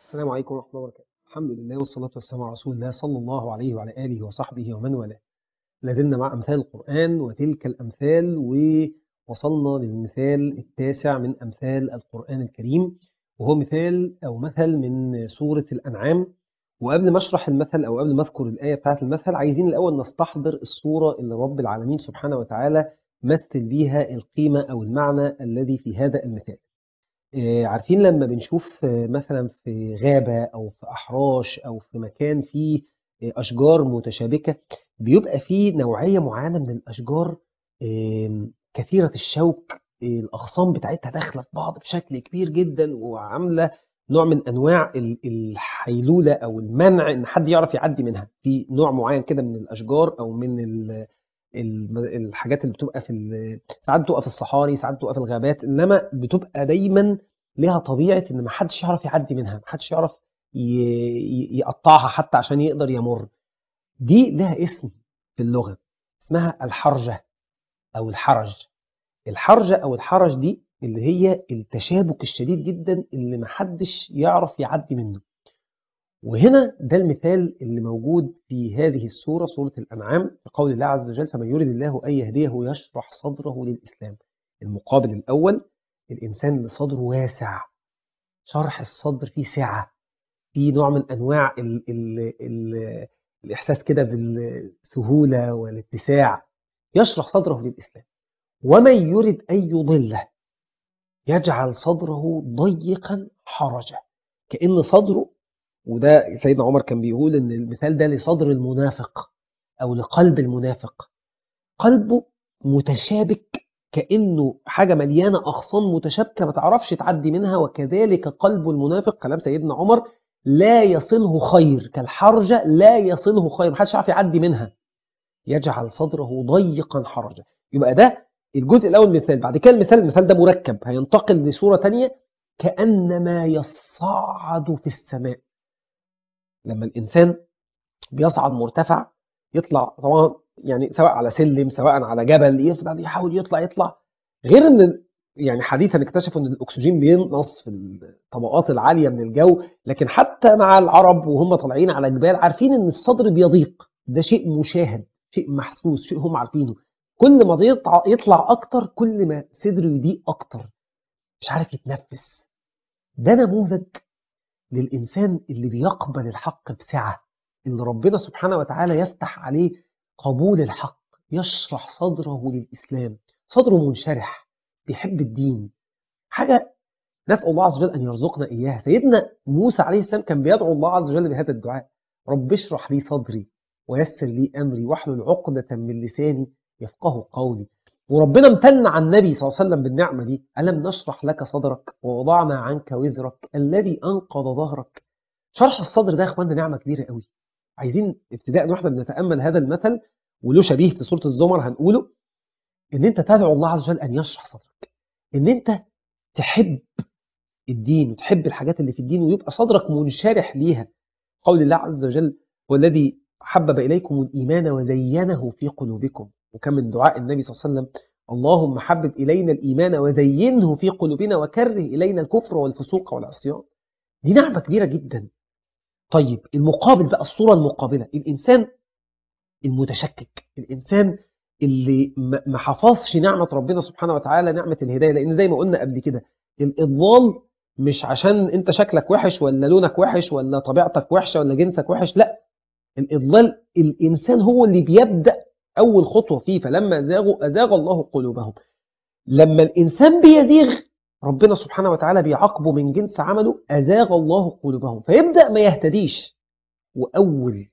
السلام عليكم ورحمة الله وبركاته الحمد لله والصلاة والسلام على رسول الله صلى الله عليه وعلى آله وصحبه ومن والاه لازلنا مع أمثال القرآن وتلك الأمثال ووصلنا للمثال التاسع من أمثال القرآن الكريم وهو مثال أو مثل من سورة الأنعام وقبل ما أشرح المثل أو قبل ما أذكر الآية بتاعة المثل عايزين الأول نستحضر الصورة اللي رب العالمين سبحانه وتعالى مثل بيها القيمة أو المعنى الذي في هذا المثال آه، عارفين لما بنشوف آه، مثلا في غابة أو في أحراش أو في مكان فيه آه، أشجار متشابكة بيبقى فيه نوعية معينة من الأشجار آم، كثيرة الشوك آه، الأغصان بتاعتها داخلة في بعض بشكل كبير جدا وعاملة نوع من أنواع ال- الحيلولة أو المنع إن حد يعرف يعدي منها في نوع معين كده من الأشجار أو من ال- الم- الحاجات اللي بتبقى في ال- ساعات بتبقى في الصحاري ساعات بتبقى في الغابات انما بتبقى دايما ليها طبيعه ان ما حدش يعرف يعدي منها ما حدش يعرف ي- ي- يقطعها حتى عشان يقدر يمر دي لها اسم في اللغه اسمها الحرجه او الحرج الحرجه او الحرج دي اللي هي التشابك الشديد جدا اللي ما حدش يعرف يعدي منه وهنا ده المثال اللي موجود في هذه السورة سورة الأنعام في قول الله عز وجل فمن يرد الله أن يهديه يشرح صدره للإسلام المقابل الأول الإنسان اللي صدره واسع شرح الصدر فيه سعة فيه نوع من أنواع ال ال ال الإحساس كده بالسهولة والاتساع يشرح صدره للإسلام ومن يرد أن يضله يجعل صدره ضيقا حرجا كأن صدره وده سيدنا عمر كان بيقول ان المثال ده لصدر المنافق او لقلب المنافق قلبه متشابك كانه حاجه مليانه اغصان متشابكه ما تعرفش تعدي منها وكذلك قلب المنافق كلام سيدنا عمر لا يصله خير كالحرجه لا يصله خير محدش عارف يعدي منها يجعل صدره ضيقا حرجا يبقى ده الجزء الاول من المثال بعد كده المثال المثال ده مركب هينتقل لصوره تانية كانما يصعد في السماء لما الانسان بيصعد مرتفع يطلع طبعا يعني سواء على سلم سواء على جبل يفضل يحاول يطلع يطلع غير ان يعني حديثا اكتشفوا ان الاكسجين بينقص في الطبقات العاليه من الجو لكن حتى مع العرب وهم طالعين على جبال عارفين ان الصدر بيضيق ده شيء مشاهد شيء محسوس شيء هم عارفينه كل ما يطلع, يطلع اكتر كل ما صدره يضيق اكتر مش عارف يتنفس ده نموذج للإنسان اللي بيقبل الحق بسعة اللي ربنا سبحانه وتعالى يفتح عليه قبول الحق يشرح صدره للإسلام صدره منشرح بيحب الدين حاجة نسأل الله عز وجل أن يرزقنا إياها سيدنا موسى عليه السلام كان بيدعو الله عز وجل بهذا الدعاء رب اشرح لي صدري ويسر لي أمري واحلل عقدة من لساني يفقه قولي وربنا امتن على النبي صلى الله عليه وسلم بالنعمة دي ألم نشرح لك صدرك ووضعنا عنك وزرك الذي أنقض ظهرك شرح الصدر ده يا اخوانا نعمة كبيرة قوي عايزين ابتداء واحنا بنتأمل هذا المثل وله شبيه في سورة الزمر هنقوله ان انت تدعو الله عز وجل ان يشرح صدرك ان انت تحب الدين وتحب الحاجات اللي في الدين ويبقى صدرك منشرح ليها قول الله عز وجل والذي حبب إليكم الإيمان وزينه في قلوبكم وكم من دعاء النبي صلى الله عليه وسلم اللهم حبب إلينا الإيمان وزينه في قلوبنا وكره إلينا الكفر والفسوق والعصيان دي نعمة كبيرة جدا طيب المقابل بقى الصورة المقابلة الإنسان المتشكك الإنسان اللي ما ما حفظش نعمة ربنا سبحانه وتعالى نعمة الهداية لأن زي ما قلنا قبل كده الإضلال مش عشان أنت شكلك وحش ولا لونك وحش ولا طبيعتك وحشة ولا جنسك وحش لا الإضلال الإنسان هو اللي بيبدأ أول خطوة فيه فلما زاغوا أزاغ الله قلوبهم لما الإنسان بيزيغ ربنا سبحانه وتعالى بيعاقبه من جنس عمله أزاغ الله قلوبهم فيبدأ ما يهتديش وأول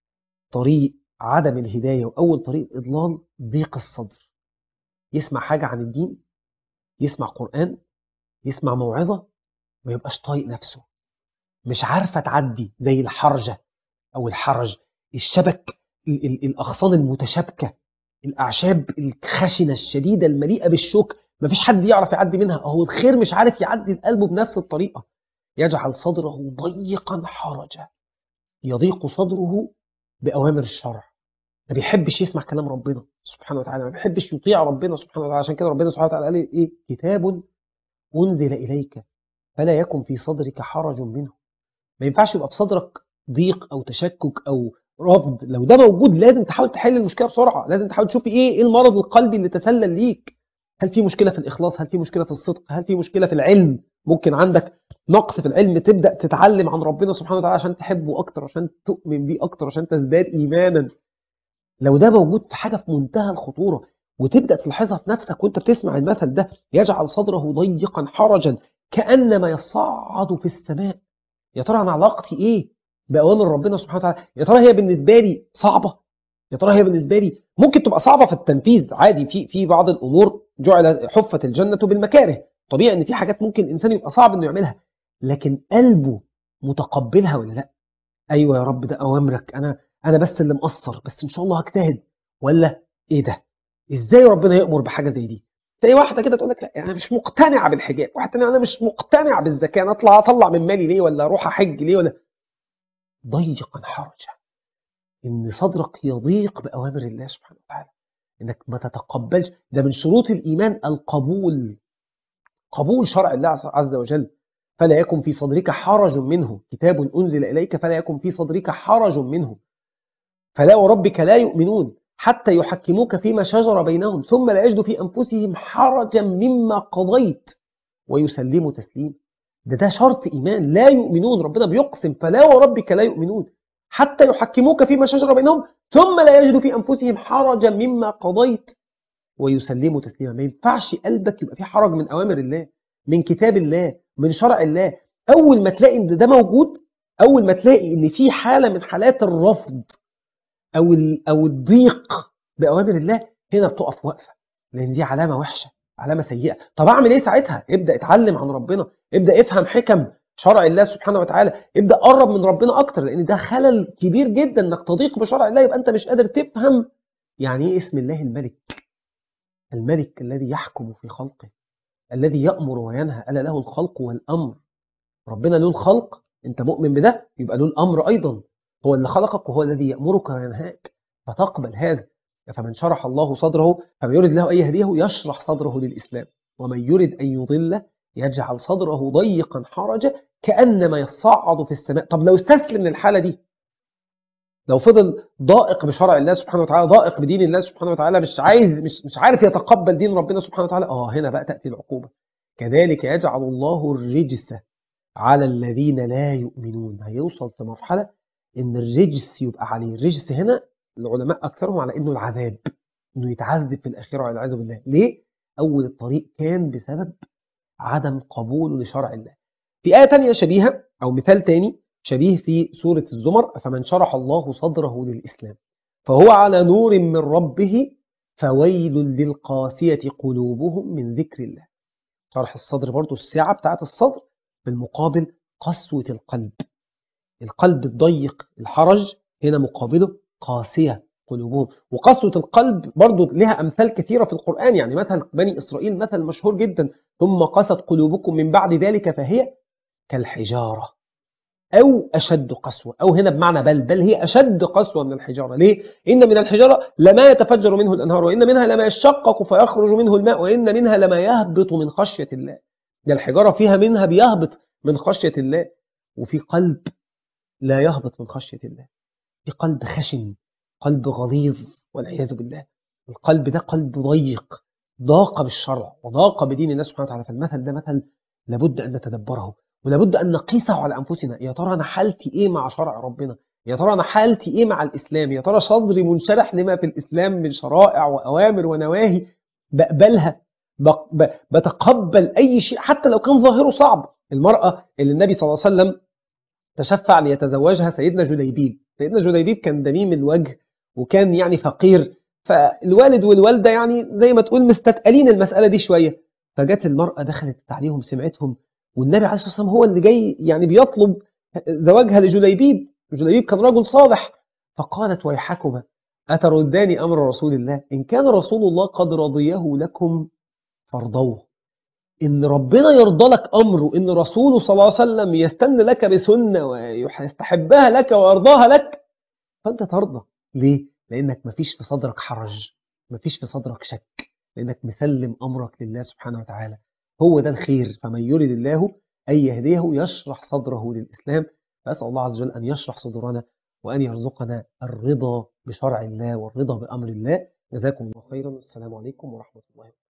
طريق عدم الهداية وأول طريق الإضلال ضيق الصدر يسمع حاجة عن الدين يسمع قرآن يسمع موعظة ما يبقاش طايق نفسه مش عارفة تعدي زي الحرجة أو الحرج الشبك ال- ال- الأغصان المتشابكة الأعشاب الخشنة الشديدة المليئة بالشوك مفيش حد يعرف يعدي منها أهو الخير مش عارف يعدي لقلبه بنفس الطريقة يجعل صدره ضيقا حرجا يضيق صدره بأوامر الشرع ما بيحبش يسمع كلام ربنا سبحانه وتعالى ما بيحبش يطيع ربنا سبحانه وتعالى عشان كده ربنا سبحانه وتعالى قال ايه كتاب أنزل إليك فلا يكن في صدرك حرج منه ما ينفعش يبقى في صدرك ضيق او تشكك او رفض لو ده موجود لازم تحاول تحل المشكله بسرعه لازم تحاول تشوف ايه ايه المرض القلبي اللي تسلل ليك هل في مشكله في الاخلاص هل في مشكله في الصدق هل في مشكله في العلم ممكن عندك نقص في العلم تبدا تتعلم عن ربنا سبحانه وتعالى عشان تحبه اكتر عشان تؤمن بيه اكتر عشان تزداد ايمانا لو ده موجود في حاجه في منتهى الخطوره وتبدا تلاحظها في نفسك وانت بتسمع المثل ده يجعل صدره ضيقا حرجا كانما يصعد في السماء يا ترى انا علاقتي ايه باوامر ربنا سبحانه وتعالى يا ترى هي بالنسبه لي صعبه يا ترى هي بالنسبه لي ممكن تبقى صعبه في التنفيذ عادي في في بعض الامور جعل حفت الجنه بالمكاره طبيعي ان في حاجات ممكن الانسان يبقى صعب انه يعملها لكن قلبه متقبلها ولا لا ايوه يا رب ده اوامرك انا انا بس اللي مقصر بس ان شاء الله هجتهد ولا ايه ده ازاي ربنا يامر بحاجه زي دي تلاقي واحده كده تقول لك لا انا مش مقتنعه بالحجاب واحده ثانيه انا مش مقتنع بالزكاه انا اطلع اطلع من مالي ليه ولا اروح احج ليه ولا ضيقا حرجا ان صدرك يضيق باوامر الله سبحانه وتعالى انك ما تتقبلش ده من شروط الايمان القبول قبول شرع الله عز وجل فلا يكن في صدرك حرج منه كتاب انزل اليك فلا يكن في صدرك حرج منه فلا وربك لا يؤمنون حتى يحكموك فيما شجر بينهم ثم لا يجدوا في انفسهم حرجا مما قضيت ويسلموا تسليما ده ده شرط ايمان لا يؤمنون ربنا بيقسم فلا وربك لا يؤمنون حتى يحكموك فيما شجر بينهم ثم لا يجدوا في انفسهم حرجا مما قضيت ويسلموا تسليما ما ينفعش قلبك يبقى فيه حرج من اوامر الله من كتاب الله من شرع الله اول ما تلاقي ان ده موجود اول ما تلاقي ان في حاله من حالات الرفض او او الضيق باوامر الله هنا بتقف وقفه لان دي علامه وحشه علامه سيئه طب اعمل ايه ساعتها ابدا اتعلم عن ربنا ابدا افهم حكم شرع الله سبحانه وتعالى ابدا قرب من ربنا اكتر لان ده خلل كبير جدا انك تضيق بشرع الله يبقى انت مش قادر تفهم يعني ايه اسم الله الملك الملك الذي يحكم في خلقه الذي يأمر وينهى ألا له الخلق والأمر ربنا له الخلق أنت مؤمن بده يبقى له الأمر أيضا هو اللي خلقك وهو الذي يأمرك وينهاك فتقبل هذا فمن شرح الله صدره فمن يرد له أن يهديه يشرح صدره للإسلام ومن يرد أن يضله يجعل صدره ضيقا حرجا كأنما يصعد في السماء طب لو استسلم للحالة دي لو فضل ضائق بشرع الله سبحانه وتعالى ضائق بدين الله سبحانه وتعالى مش عايز مش, مش عارف يتقبل دين ربنا سبحانه وتعالى اه هنا بقى تأتي العقوبة كذلك يجعل الله الرجس على الذين لا يؤمنون هيوصل في مرحلة ان الرجس يبقى عليه الرجس هنا العلماء اكثرهم على انه العذاب انه يتعذب في الاخره والعياذ بالله ليه اول الطريق كان بسبب عدم قبوله لشرع الله في آية تانية شبيهة أو مثال تاني شبيه في سورة الزمر فمن شرح الله صدره للإسلام فهو على نور من ربه فويل للقاسية قلوبهم من ذكر الله شرح الصدر برضو الساعة بتاعت الصدر بالمقابل قسوة القلب القلب الضيق الحرج هنا مقابله قاسية قلوبهم وقسوة القلب برضو لها أمثال كثيرة في القرآن يعني مثل بني إسرائيل مثل مشهور جدا ثم قست قلوبكم من بعد ذلك فهي كالحجارة أو أشد قسوة أو هنا بمعنى بل بل هي أشد قسوة من الحجارة ليه؟ إن من الحجارة لما يتفجر منه الأنهار وإن منها لما يشقق فيخرج منه الماء وإن منها لما يهبط من خشية الله ده الحجارة فيها منها بيهبط من خشية الله وفي قلب لا يهبط من خشية الله في قلب خشن قلب غليظ والعياذ بالله القلب ده قلب ضيق ضاق بالشرع وضاق بدين الله سبحانه وتعالى فالمثل ده مثل لابد أن نتدبره ولابد أن نقيسه على أنفسنا يا ترى أنا حالتي إيه مع شرع ربنا يا ترى أنا حالتي إيه مع الإسلام يا ترى صدري منشرح لما في الإسلام من شرائع وأوامر ونواهي بقبلها بتقبل أي شيء حتى لو كان ظاهره صعب المرأة اللي النبي صلى الله عليه وسلم تشفع ليتزوجها سيدنا جليبيب سيدنا جليبيب كان دميم الوجه وكان يعني فقير فالوالد والوالدة يعني زي ما تقول مستتقلين المسألة دي شوية فجت المرأة دخلت عليهم سمعتهم والنبي عليه الصلاة والسلام هو اللي جاي يعني بيطلب زواجها لجليبيب جليبيب كان رجل صالح فقالت ويحكما أترداني أمر رسول الله إن كان رسول الله قد رضيه لكم فارضوه إن ربنا يرضى لك أمره إن رسوله صلى الله عليه وسلم يستن لك بسنة ويستحبها لك ويرضاها لك فأنت ترضى ليه؟ لأنك مفيش في صدرك حرج مفيش في صدرك شك لأنك مسلم أمرك لله سبحانه وتعالى هو ده الخير فمن يرد الله أن يهديه يشرح صدره للإسلام فأسأل الله عز وجل أن يشرح صدورنا وأن يرزقنا الرضا بشرع الله والرضا بأمر الله جزاكم الله خيرا السلام عليكم ورحمة الله